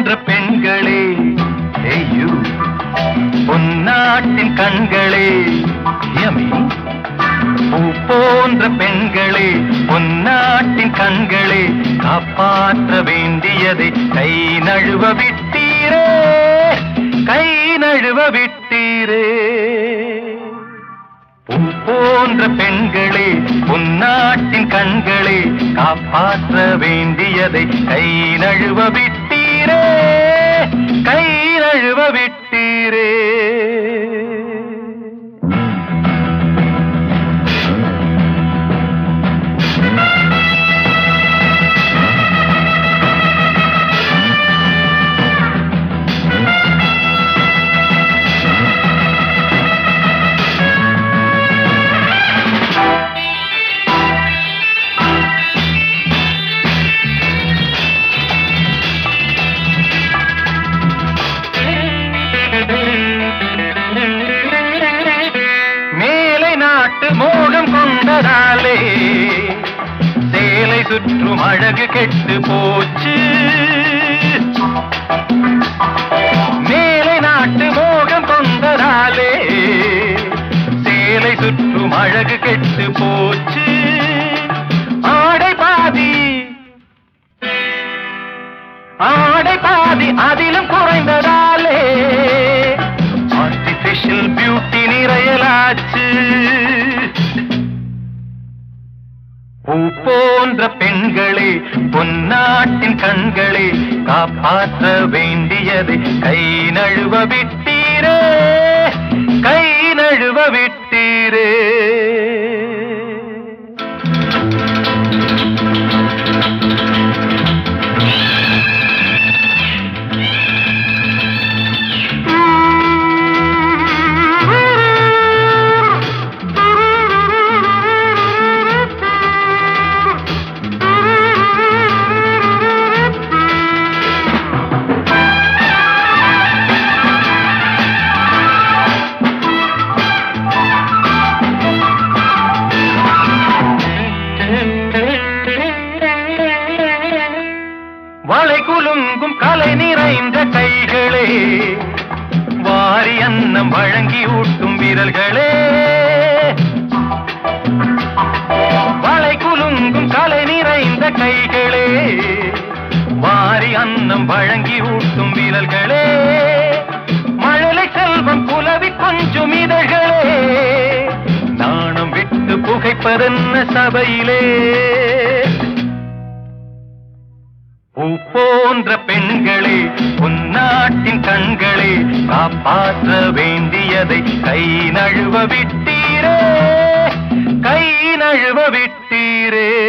போன்ற பெண்களே ஐயோ பொன்னாட்டின் கண்களே யமி பூ போன்ற பெண்களே பொன்னாட்டின் கண்களே காப்பாற்ற வேண்டியதை கை நழுவ விட்டீரே கை நழுவ விட்டீரே பூ போன்ற பெண்களே பொன்னாட்டின் கண்களே காப்பாற்ற வேண்டியதை கை நழுவ விட்டீரே கை நழுவ விட்டீரே மேலை நாட்டு மோகம் கொண்டதாலே சேலை சுற்றும் அழகு கெட்டு போச்சு மேலை நாட்டு மோகம் கொண்டதாலே சேலை சுற்றும் அழகு கெட்டு போச்சு ஆடை பாதி ஆடை பாதி அதிலும் குறைந்ததாலே ஆர்டிபிஷியல் பியூட்டி நிறையலாச்சு பூ போன்ற பெண்களே பொன்னாட்டின் கண்களே காப்பாற்ற வேண்டியதை கை நழுவ விட்டீரே கை நழுவ விட்டீரே வளை குலுங்கும் கலை நிறைந்த கைகளே வாரி அன்னம் வழங்கி ஊட்டும் விரல்களே வளை குலுங்கும் கலை நிறைந்த கைகளே வாரி அன்னம் வழங்கி ஊட்டும் விரல்களே மழலை செல்வம் புலவி கொஞ்சும் இதழ்களே நாணம் விட்டு புகைப்பதென்ன சபையிலே பூ போன்ற பெண்களே உன்னாட்டின் கண்களே காப்பாற்ற வேண்டியதை கை நழுவ விட்டீரே கை நழுவ விட்டீரே